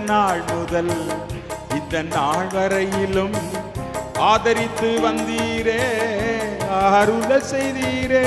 நாள் முதல் இந்த நாள் வரையிலும் ஆதரித்து வந்தீரே அருள செய்தீரே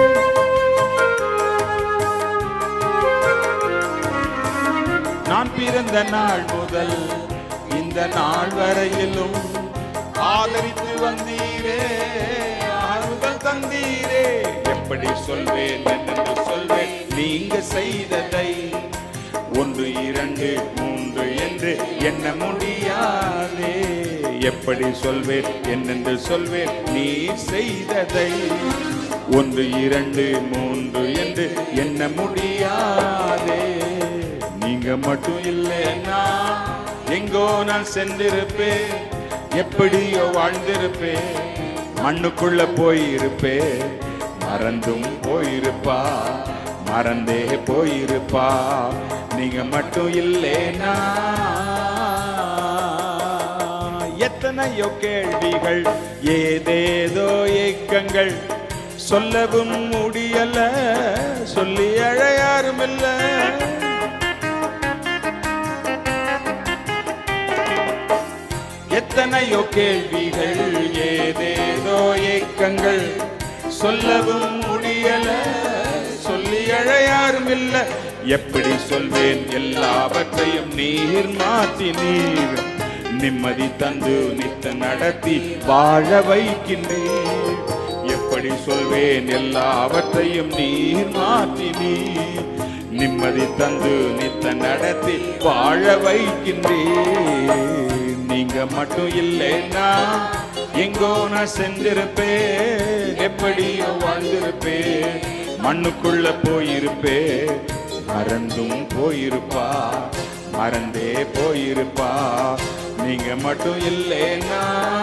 நான் பிறந்த நாள் முதல் இந்த நாள் வரையிலும் ஆதரித்து வந்தீரே ஆறுதல் தந்தீரே எப்படி சொல்வேன் என்னென்று சொல்வேன் நீங்க செய்ததை ஒன்று இரண்டு மூன்று என்று எண்ண முடியாதே எப்படி சொல்வேன் என்னென்று சொல்வேன் நீ செய்ததை ஒன்று இரண்டு மூன்று என்று எண்ண முடியாதே நீங்க மட்டும் இல்லைன்னா எங்கோ நான் சென்றிருப்பேன் எப்படியோ வாழ்ந்திருப்பேன் மண்ணுக்குள்ள போயிருப்பேன் மறந்தும் போயிருப்பா மறந்தே போயிருப்பா நீங்க மட்டும் இல்லைனா எத்தனையோ கேள்விகள் ஏதேதோ ஏக்கங்கள் சொல்லவும் முடியல சொல்லி அழ யாரும் இல்ல எத்தனையோ கேள்விகள் ஏதேதோ ஏக்கங்கள் சொல்லவும் முடியல சொல்லி அழ யாரும் இல்ல எப்படி சொல்வேன் எல்லாவற்றையும் நீர் மாற்றி நீர் நிம்மதி தந்து நித்த நடத்தி வாழ வைக்கின்றேன் எப்படி சொல்வேன் எல்லாவற்றையும் நீர் மாற்றி நீர் நிம்மதி தந்து நித்த நடத்தி வாழ வைக்கின்றேன் நீங்க மட்டும் இல்லைன்னா எங்கோ நான் சென்றிருப்பேன் எப்படியோ வாழ்ந்திருப்பேன் மண்ணுக்குள்ள போயிருப்பேன் மறந்தும் போயிருப்பா மறந்தே போயிருப்பா நீங்க மட்டும் இல்லைன்னா